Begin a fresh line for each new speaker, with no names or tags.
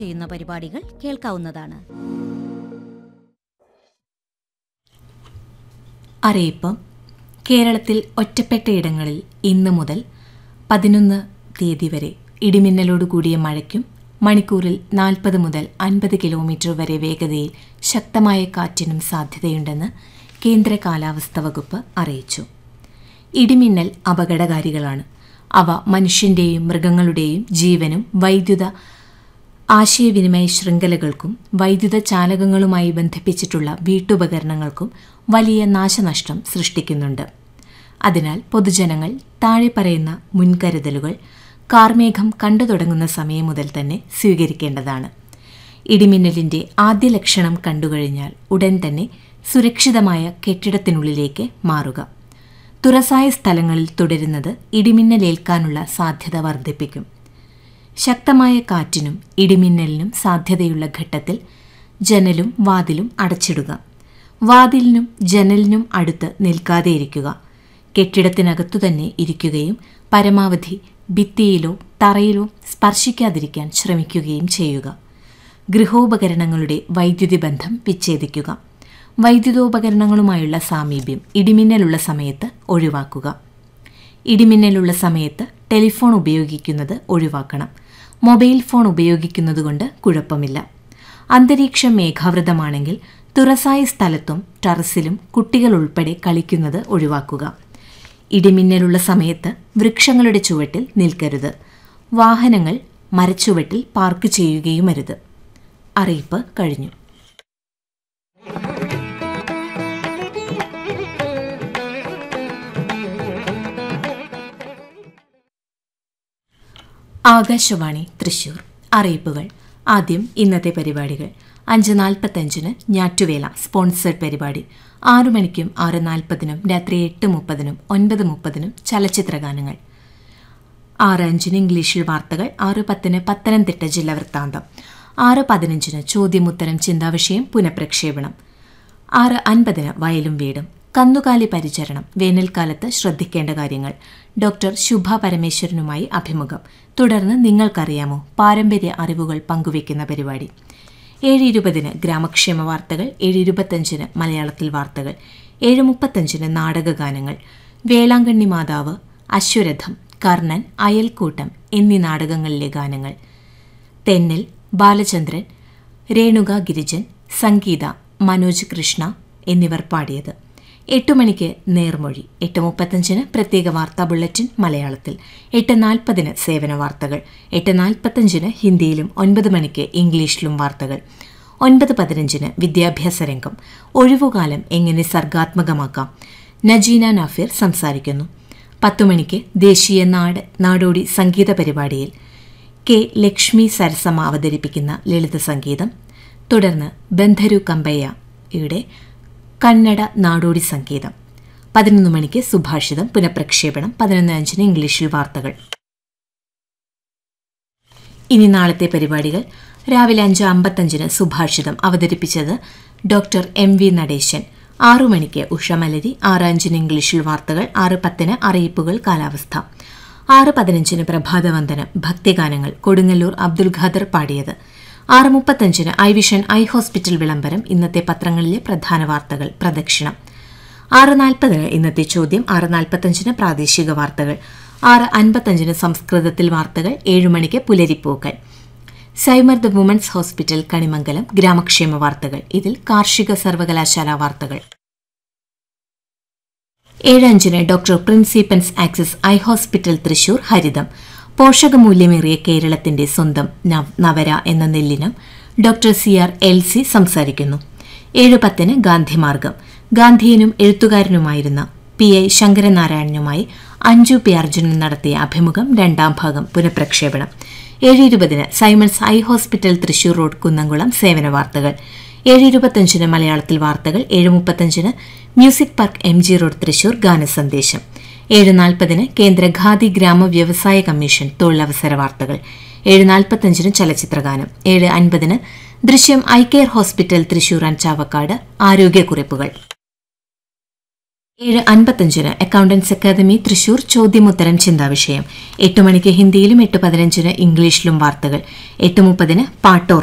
ചെയ്യുന്ന പരിപാടികൾ കേൾക്കാവുന്നതാണ്
അറിയിപ്പ് കേരളത്തിൽ ഒറ്റപ്പെട്ടയിടങ്ങളിൽ ഇന്ന് മുതൽ പതിനൊന്ന് തീയതി വരെ ഇടിമിന്നലോട് കൂടിയ മഴയ്ക്കും മണിക്കൂറിൽ നാൽപ്പത് മുതൽ അൻപത് കിലോമീറ്റർ വരെ വേഗതയിൽ ശക്തമായ കാറ്റിനും സാധ്യതയുണ്ടെന്ന് കേന്ദ്ര കാലാവസ്ഥ വകുപ്പ് അറിയിച്ചു ഇടിമിന്നൽ അപകടകാരികളാണ് അവ മനുഷ്യന്റെയും മൃഗങ്ങളുടെയും ജീവനും വൈദ്യുത ആശയവിനിമയ ശൃംഖലകൾക്കും വൈദ്യുത ചാലകങ്ങളുമായി ബന്ധിപ്പിച്ചിട്ടുള്ള വീട്ടുപകരണങ്ങൾക്കും വലിയ നാശനഷ്ടം സൃഷ്ടിക്കുന്നുണ്ട് അതിനാൽ പൊതുജനങ്ങൾ താഴെ പറയുന്ന മുൻകരുതലുകൾ കാർമേഘം കണ്ടു തുടങ്ങുന്ന സമയം മുതൽ തന്നെ സ്വീകരിക്കേണ്ടതാണ് ഇടിമിന്നലിന്റെ ആദ്യ ലക്ഷണം കണ്ടുകഴിഞ്ഞാൽ ഉടൻ തന്നെ സുരക്ഷിതമായ കെട്ടിടത്തിനുള്ളിലേക്ക് മാറുക തുറസായ സ്ഥലങ്ങളിൽ തുടരുന്നത് ഇടിമിന്നലേൽക്കാനുള്ള സാധ്യത വർദ്ധിപ്പിക്കും ശക്തമായ കാറ്റിനും ഇടിമിന്നലിനും സാധ്യതയുള്ള ഘട്ടത്തിൽ ജനലും വാതിലും അടച്ചിടുക വാതിലിനും ജനലിനും അടുത്ത് നിൽക്കാതെ ഇരിക്കുക കെട്ടിടത്തിനകത്തു തന്നെ ഇരിക്കുകയും പരമാവധി ഭിത്തിയിലോ തറയിലോ സ്പർശിക്കാതിരിക്കാൻ ശ്രമിക്കുകയും ചെയ്യുക ഗൃഹോപകരണങ്ങളുടെ വൈദ്യുതി ബന്ധം വിച്ഛേദിക്കുക വൈദ്യുതോപകരണങ്ങളുമായുള്ള സാമീപ്യം ഇടിമിന്നലുള്ള സമയത്ത് ഒഴിവാക്കുക ഇടിമിന്നലുള്ള സമയത്ത് ടെലിഫോൺ ഉപയോഗിക്കുന്നത് ഒഴിവാക്കണം മൊബൈൽ ഫോൺ ഉപയോഗിക്കുന്നതുകൊണ്ട് കുഴപ്പമില്ല അന്തരീക്ഷം മേഘാവൃതമാണെങ്കിൽ തുറസായ സ്ഥലത്തും ടെറസിലും കുട്ടികൾ ഉൾപ്പെടെ കളിക്കുന്നത് ഒഴിവാക്കുക ഇടിമിന്നലുള്ള സമയത്ത് വൃക്ഷങ്ങളുടെ ചുവട്ടിൽ നിൽക്കരുത് വാഹനങ്ങൾ മരച്ചുവട്ടിൽ പാർക്ക് ചെയ്യുകയുമരുത് അറിയിപ്പ് കഴിഞ്ഞു ആകാശവാണി തൃശൂർ അറിയിപ്പുകൾ ആദ്യം ഇന്നത്തെ പരിപാടികൾ അഞ്ച് നാൽപ്പത്തഞ്ചിന് ഞാറ്റുവേല സ്പോൺസേഡ് പരിപാടി ആറു മണിക്കും ആറ് നാൽപ്പതിനും രാത്രി എട്ട് മുപ്പതിനും ഒൻപത് മുപ്പതിനും ചലച്ചിത്രഗാനങ്ങൾ ആറ് അഞ്ചിന് ഇംഗ്ലീഷിൽ വാർത്തകൾ ആറ് പത്തിന് പത്തനംതിട്ട ജില്ലാ വൃത്താന്തം ആറ് പതിനഞ്ചിന് ചോദ്യമുത്തരം ചിന്താവിഷയം പുനഃപ്രക്ഷേപണം ആറ് അൻപതിന് വയലും വീടും കന്നുകാലി പരിചരണം വേനൽക്കാലത്ത് ശ്രദ്ധിക്കേണ്ട കാര്യങ്ങൾ ഡോക്ടർ ശുഭ പരമേശ്വരനുമായി അഭിമുഖം തുടർന്ന് നിങ്ങൾക്കറിയാമോ പാരമ്പര്യ അറിവുകൾ പങ്കുവയ്ക്കുന്ന പരിപാടി ഏഴ് ഇരുപതിന് ഗ്രാമക്ഷേമ വാർത്തകൾ ഏഴ് ഇരുപത്തഞ്ചിന് മലയാളത്തിൽ വാർത്തകൾ ഏഴ് മുപ്പത്തഞ്ചിന് നാടകഗാനങ്ങൾ വേളാങ്കണ്ണി മാതാവ് അശ്വരഥം കർണൻ അയൽക്കൂട്ടം എന്നീ നാടകങ്ങളിലെ ഗാനങ്ങൾ തെന്നൽ ബാലചന്ദ്രൻ രേണുക ഗിരിജൻ സംഗീത മനോജ് കൃഷ്ണ എന്നിവർ പാടിയത് എട്ട് മണിക്ക് നേർമൊഴി എട്ട് മുപ്പത്തഞ്ചിന് പ്രത്യേക വാർത്താ ബുള്ളറ്റിൻ മലയാളത്തിൽ എട്ട് നാൽപ്പതിന് സേവന വാർത്തകൾ എട്ട് നാൽപ്പത്തഞ്ചിന് ഹിന്ദിയിലും ഒൻപത് മണിക്ക് ഇംഗ്ലീഷിലും വാർത്തകൾ ഒൻപത് പതിനഞ്ചിന് വിദ്യാഭ്യാസ രംഗം ഒഴിവുകാലം എങ്ങനെ സർഗാത്മകമാക്കാം നജീന നാഫിർ സംസാരിക്കുന്നു പത്തു മണിക്ക് ദേശീയ നാട് നാടോടി സംഗീത പരിപാടിയിൽ കെ ലക്ഷ്മി സരസമ്മ അവതരിപ്പിക്കുന്ന ലളിത സംഗീതം തുടർന്ന് ബന്ധരു കമ്പയ്യയുടെ കന്നഡ നാടോടി സംഗീതം പതിനൊന്ന് മണിക്ക് സുഭാഷിതം പുനഃപ്രക്ഷേപണം പതിനൊന്ന് അഞ്ചിന് ഇംഗ്ലീഷിൽ വാർത്തകൾ ഇനി നാളത്തെ പരിപാടികൾ രാവിലെ അഞ്ച് അമ്പത്തഞ്ചിന് സുഭാഷിതം അവതരിപ്പിച്ചത് ഡോക്ടർ എം വി നടേശൻ ആറു മണിക്ക് ഉഷമലരി ആറ് അഞ്ചിന് ഇംഗ്ലീഷിൽ വാർത്തകൾ ആറ് പത്തിന് അറിയിപ്പുകൾ കാലാവസ്ഥ ആറ് പതിനഞ്ചിന് പ്രഭാതവന്ദനം ഭക്തിഗാനങ്ങൾ കൊടുങ്ങല്ലൂർ അബ്ദുൽ ഖാദർ പാടിയത് ആറ് മുപ്പത്തഞ്ചിന് ഐ വിഷൻ ഐ ഹോസ്പിറ്റൽ വിളംബരം ഇന്നത്തെ പത്രങ്ങളിലെ പ്രധാന വാർത്തകൾ പ്രദക്ഷിണം ആറ് നാൽപ്പതിന് ഇന്നത്തെ ചോദ്യം ആറ് നാൽപ്പത്തഞ്ചിന് പ്രാദേശിക വാർത്തകൾ ആറ് അൻപത്തഞ്ചിന് സംസ്കൃതത്തിൽ വാർത്തകൾ ഏഴ് മണിക്ക് പുലരിപ്പൂക്കൾ സൈമർ ദ വുമൻസ് ഹോസ്പിറ്റൽ കണിമംഗലം ഗ്രാമക്ഷേമ വാർത്തകൾ ഇതിൽ കാർഷിക സർവകലാശാല വാർത്തകൾ ഏഴ് അഞ്ചിന് ഡോക്ടർ പ്രിൻസിപ്പൻസ് ആക്സിസ് ഐ ഹോസ്പിറ്റൽ തൃശൂർ ഹരിതം പോഷകമൂല്യമേറിയ കേരളത്തിന്റെ സ്വന്തം നവ്- നവര എന്ന നെല്ലിനം doctor C R Elsy സംസാരിക്കുന്നു ഏഴ് പത്തിന് ഗാന്ധിമാർഗം ഗാന്ധിയനും എഴുത്തുകാരനുമായിരുന്ന പി ഐ ശങ്കരനാരായണനുമായി അഞ്ജു പി അർജുനൻ നടത്തിയ അഭിമുഖം രണ്ടാം ഭാഗം പുനഃപ്രക്ഷേപണം ഏഴ് ഇരുപതിന് Simon's eye hospital Thrissur road Kunnamkulam സേവന വാർത്തകൾ ഏഴ് ഇരുപത്തഞ്ചിന് മലയാളത്തിൽ വാർത്തകൾ ഏഴ് മുപ്പത്തഞ്ചിന് music park M G road Thrissur ഗാനസന്ദേശം ഏഴ് നാൽപ്പതിന് കേന്ദ്ര ഖാദി ഗ്രാമ വ്യവസായ കമ്മീഷൻ തൊഴിലവസര വാർത്തകൾ ഏഴ് നാൽപ്പത്തഞ്ചിന് ചലച്ചിത്രഗാനം ഏഴ് അൻപതിന് Drishyam eye care hospital Thrissur and Chavakkad ആരോഗ്യക്കുറിപ്പുകൾ ഏഴ് അൻപത്തഞ്ചിന് അക്കൗണ്ടൻസ് അക്കാദമി തൃശൂർ ചോദ്യമുത്തരം ചിന്താവിഷയം എട്ട് മണിക്ക് ഹിന്ദിയിലും എട്ട് പതിനഞ്ചിന് ഇംഗ്ലീഷിലും വാർത്തകൾ എട്ട് മുപ്പതിന് പാട്ടോർ